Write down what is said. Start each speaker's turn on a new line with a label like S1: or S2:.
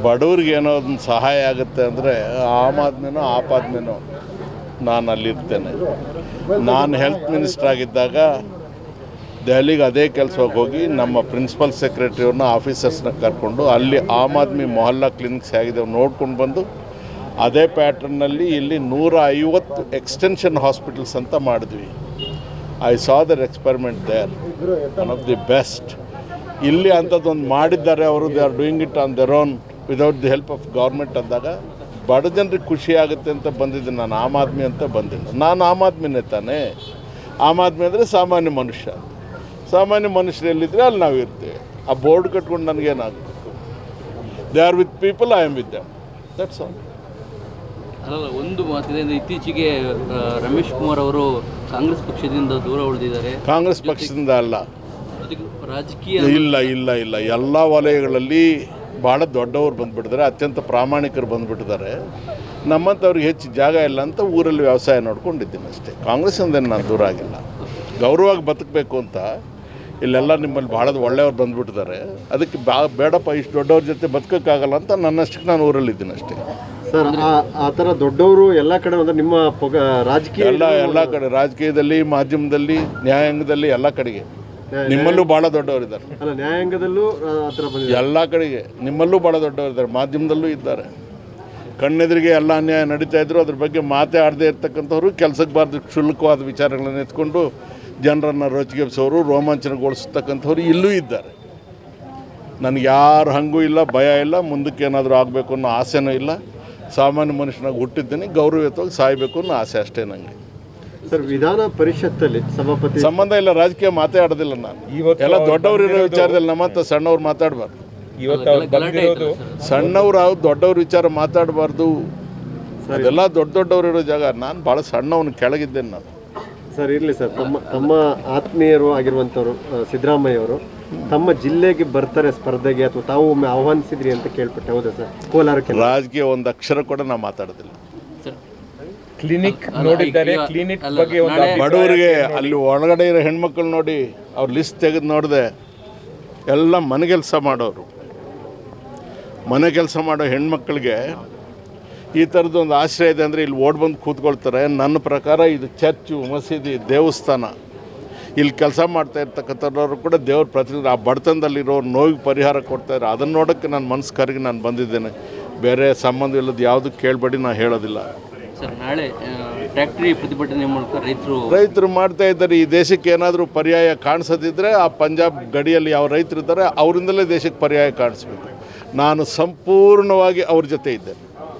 S1: ಬಡವ್ರಿಗೆ ಏನೋ ಒಂದು ಸಹಾಯ ಆಗುತ್ತೆ ಅಂದರೆ ಆಮ್ ಆದ್ಮಿನೋ ಆಪ್ ಆದ್ಮಿನೋ ನಾನು ಅಲ್ಲಿರ್ತೇನೆ ನಾನು ಹೆಲ್ತ್ ಮಿನಿಸ್ಟರ್ ಆಗಿದ್ದಾಗ ದೆಹಲಿಗೆ ಅದೇ ಕೆಲಸಕ್ಕೆ ಹೋಗಿ ನಮ್ಮ ಪ್ರಿನ್ಸಿಪಲ್ ಸೆಕ್ರೆಟರಿಯವ್ರನ್ನ ಆಫೀಸರ್ಸ್ನ ಕರ್ಕೊಂಡು ಅಲ್ಲಿ ಆಮ್ ಆದ್ಮಿ ಮೊಹಲ್ಲಾ ಕ್ಲಿನಿಕ್ಸ್ ಆಗಿದೆ ನೋಡ್ಕೊಂಡು ಬಂದು ಅದೇ ಪ್ಯಾಟರ್ನಲ್ಲಿ ಇಲ್ಲಿ ನೂರ ಐವತ್ತು ಎಕ್ಸ್ಟೆನ್ಷನ್ ಹಾಸ್ಪಿಟಲ್ಸ್ ಅಂತ ಮಾಡಿದ್ವಿ I saw their experiment there one of the best ಇಲ್ಲಿ ಅಂಥದ್ದೊಂದು ಮಾಡಿದ್ದಾರೆ ಅವರು they are doing it on their own without the help of government ಅಂದಾಗ ಬಡ ಜನರಿಗೆ ಖುಷಿ ಆಗುತ್ತೆ ಅಂತ ಬಂದಿದ್ದೀನಿ ನಾನು ಆಮ್ ಆದ್ಮಿ ಅಂತ ಬಂದಿಲ್ಲ ನಾನು ಆಮ್ ಆದ್ಮಿನೇ ತಾನೇ ಆಮ್ ಆದ್ಮಿ ಅಂದರೆ ಸಾಮಾನ್ಯ ಮನುಷ್ಯ ಸಾಮಾನ್ಯ ಮನುಷ್ಯರು ಎಲ್ಲಿದ್ದರೆ ಅಲ್ಲಿ ನಾವು ಇರ್ತೇವೆ ಆ ಬೋರ್ಡ್ ಕಟ್ಕೊಂಡು ನನಗೇನಾಗಬೇಕು they are with people I am with them that's all
S2: ಅಲ್ಲ ಒಂದು ಮಾತಿದೆ ಅಂದ್ರೆ ಇತ್ತೀಚೆಗೆ ಆ, ರಮೇಶ್ ಕುಮಾರ್ ಅವರು ಕಾಂಗ್ರೆಸ್ ಪಕ್ಷದಿಂದ ದೂರ ಉಳಿದಿದ್ದಾರೆ
S1: ಕಾಂಗ್ರೆಸ್ ಪಕ್ಷದಿಂದ ಅಲ್ಲ
S2: ಜೊತೆಗೆ ರಾಜಕೀಯ
S1: ಇಲ್ಲ ಇಲ್ಲ ಇಲ್ಲ ಎಲ್ಲ ವಲಯಗಳಲ್ಲಿ ಭಾಳ ದೊಡ್ಡವರು ಬಂದುಬಿಟ್ಟಿದ್ದಾರೆ ಅತ್ಯಂತ ಪ್ರಾಮಾಣಿಕರು ಬಂದುಬಿಟ್ಟಿದ್ದಾರೆ ನಮ್ಮಂಥವ್ರಿಗೆ ಹೆಚ್ಚು ಜಾಗ ಇಲ್ಲ ಅಂತ ಊರಲ್ಲಿ ವ್ಯವಸಾಯ ನೋಡ್ಕೊಂಡಿದ್ದೀನಿ ಅಷ್ಟೇ ಕಾಂಗ್ರೆಸ್ಸಿಂದ ನಾನು ದೂರ ಆಗಿಲ್ಲ ಗೌರವವಾಗಿ ಬದುಕಬೇಕು ಅಂತ ಇಲ್ಲೆಲ್ಲ ನಿಮ್ಮಲ್ಲಿ ಭಾಳ ಒಳ್ಳೆಯವ್ರು ಬಂದುಬಿಟ್ಟಿದ್ದಾರೆ ಅದಕ್ಕೆ ಬಾ ಬೇಡಪ್ಪ ಇಷ್ಟು ದೊಡ್ಡವ್ರ ಜೊತೆ ಬದುಕೋಕ್ಕಾಗಲ್ಲ ಅಂತ ನನ್ನಷ್ಟಕ್ಕೆ ನಾನು ಊರಲ್ಲಿದ್ದೀನಿ ಅಷ್ಟೇ
S3: ಸರ್ ಆ- ಆ ಥರ ದೊಡ್ಡವರು ಎಲ್ಲ ಕಡೆ ಅಂದ್ರೆ ನಿಮ್ಮ ಪೊಗ ರಾಜಕೀಯ
S1: ಎಲ್ಲ ಎಲ್ಲ ಕಡೆ ರಾಜಕೀಯದಲ್ಲಿ ಮಾಧ್ಯಮದಲ್ಲಿ ನ್ಯಾಯಾಂಗದಲ್ಲಿ ಎಲ್ಲ ಕಡೆಗೆ ನಿಮ್ಮಲ್ಲೂ ಭಾಳ ದೊಡ್ಡವರಿದ್ದಾರೆ
S3: ಅಲ್ಲ ನ್ಯಾಯಾಂಗದಲ್ಲೂ ಆ ಆ ಥರ ಬಂದಿದೆ
S1: ಎಲ್ಲ ಕಡೆಗೆ ನಿಮ್ಮಲ್ಲೂ ಭಾಳ ದೊಡ್ಡವರಿದ್ದಾರೆ ಮಾಧ್ಯಮದಲ್ಲೂ ಇದ್ದಾರೆ ಕಣ್ಣೆದುರಿಗೆ ಎಲ್ಲ ಅನ್ಯಾಯ ನಡೀತಾ ಇದ್ರು ಅದ್ರ ಬಗ್ಗೆ ಮಾತೇ ಆಡದೇ ಇರ್ತಕ್ಕಂಥವ್ರು ಕೆಲಸಕ್ಕೆ ಬಾರ್ದು ಕ್ಷುಲ್ಲಕವಾದ ವಿಚಾರಗಳನ್ನು ಎತ್ಕೊಂಡು ಜನರನ್ನು ರೋಚಿಗೆಬ್ಸೋರು ರೋಮಾಂಚನಗೊಳಿಸ್ತಕ್ಕಂಥವ್ರು ಇಲ್ಲೂ ಇದ್ದಾರೆ ನನಗೆ ಯಾರು ಹಂಗೂ ಇಲ್ಲ ಭಯ ಇಲ್ಲ ಮುಂದಕ್ಕೆ ಏನಾದರೂ ಆಗಬೇಕು ಅನ್ನೋ ಆಸೆನೂ ಇಲ್ಲ ಸಾಮಾನ್ಯ ಮನುಷ್ಯನಾಗಿ ಹುಟ್ಟಿದ್ದೀನಿ ಗೌರವಯುತವಾಗಿ ಸಾಯಬೇಕು ಅನ್ನೋ ಆಸೆ ಅಷ್ಟೇ ನನಗೆ
S3: ಸರ್ ವಿಧಾನ ಪರಿಷತ್ತಲ್ಲಿ ಸಭಾಪತಿ
S1: ಸಂಬಂಧ ಇಲ್ಲ ರಾಜಕೀಯ ಮಾತೇ ಆಡೋದಿಲ್ಲ ನಾನು ಎಲ್ಲ ದೊಡ್ಡವರು ಇರೋ ವಿಚಾರದಲ್ಲಿ ನಮ್ಮಂತ ಸಣ್ಣವ್ರು ಮಾತಾಡಬಾರ್ದು
S4: ಇವತ್ತು ಅವ್ರು ಬಂದಿರೋದು
S1: ಸಣ್ಣವ್ರು ಅವ್ರು ದೊಡ್ಡವ್ರ ವಿಚಾರ ಮಾತಾಡಬಾರ್ದು ಅದೆಲ್ಲ ದೊಡ್ಡ ದೊಡ್ಡವ್ರು ಇರೋ ಜಾಗ ನಾನು ಭಾಳ ಸಣ್ಣವನು ಕೆಳಗಿದ್ದೇನೆ ನಾನು
S3: ಸರ್ ಇರಲಿ ಸರ್ ತಮ್ಮ ತಮ್ಮ ಆತ್ಮೀಯರು ಆಗಿರುವಂಥವ್ರು ಆ, ಸಿದ್ದರಾಮಯ್ಯ ಅವರು ತಮ್ಮ ಜಿಲ್ಲೆಗೆ ಬರ್ತಾರೆ ಸ್ಪರ್ಧೆಗೆ ಅಥವಾ ತಾವು ಒಮ್ಮೆ ಆಹ್ವಾನಿಸಿದ್ರಿ ಅಂತ ಕೇಳ್ಪಟ್ಟೆ ಹೌದಾ ಸರ್ ಕೋಲಾರಕ್ಕೆ
S1: ರಾಜಕೀಯ ಒಂದು ಅಕ್ಷರ ಕೂಡ ನಾ ಮಾತಾಡೋದಿಲ್ಲ
S2: ಸರ್
S4: ಕ್ಲಿನಿಕ್ ನೋಡಿದ್ದಾರೆ ಕ್ಲಿನಿಕ್ ಬಗ್ಗೆ ಒಂದು
S1: ಬಡವರಿಗೆ ಅಲ್ಲಿ ಒಳಗಡೆ ಇರೋ ಹೆಣ್ಮಕ್ಳು ನೋಡಿ ಅವ್ರ ಲಿಸ್ಟ್ ತೆಗೆದು ನೋಡಿದೆ ಎಲ್ಲ ಮನೆ ಕೆಲಸ ಮಾಡೋರು ಮನೆ ಕೆಲಸ ಮಾಡೋ ಹೆಣ್ಮಕ್ಳಿಗೆ ಈ ಥರದ್ದು ಒಂದು ಆಶ್ರಯ ಇದೆ ಅಂದರೆ ಇಲ್ಲಿ ಓಡ್ ಬಂದು ಕೂತ್ಕೊಳ್ತಾರೆ ನನ್ನ ಪ್ರಕಾರ ಇದು ಚರ್ಚು ಮಸೀದಿ ದೇವಸ್ಥಾನ ಇಲ್ಲಿ ಕೆಲಸ ಮಾಡ್ತಾ ಇರ್ತಕ್ಕಂಥವ್ರು ಕೂಡ ದೇವ್ರ ಪ್ರತಿನಿಧಿ ಆ ಬಡತನದಲ್ಲಿರೋ ನೋವಿಗೆ ಪರಿಹಾರ ಕೊಡ್ತಾರೆ ಅದನ್ನು ನೋಡೋಕ್ಕೆ ನನ್ನ ಮನಸ್ಸು ಕರಗಿ ನಾನು ಬಂದಿದ್ದೇನೆ ಬೇರೆ ಸಂಬಂಧ ಇಲ್ಲದ ಯಾವುದು ಕೇಳಬೇಡಿ ನಾನು ಹೇಳೋದಿಲ್ಲ
S2: ಸರ್ ನಾಳೆ ಟ್ಯಾಕ್ಟ್ರಿ ಪ್ರತಿಭಟನೆ ಮೂಲಕ ರೈತರು
S1: ರೈತರು ಮಾಡ್ತಾ ಇದ್ದಾರೆ ಈ ದೇಶಕ್ಕೆ ಏನಾದರೂ ಪರ್ಯಾಯ ಕಾಣಿಸದಿದ್ದರೆ ಆ ಪಂಜಾಬ್ ಗಡಿಯಲ್ಲಿ ಯಾವ ರೈತರು ಇದ್ದಾರೆ ಅವರಿಂದಲೇ ದೇಶಕ್ಕೆ ಪರ್ಯಾಯ ಕಾಣಿಸ್ಬೇಕು ನಾನು ಸಂಪೂರ್ಣವಾಗಿ ಅವ್ರ ಜೊತೆ ಇದ್ದೇನೆ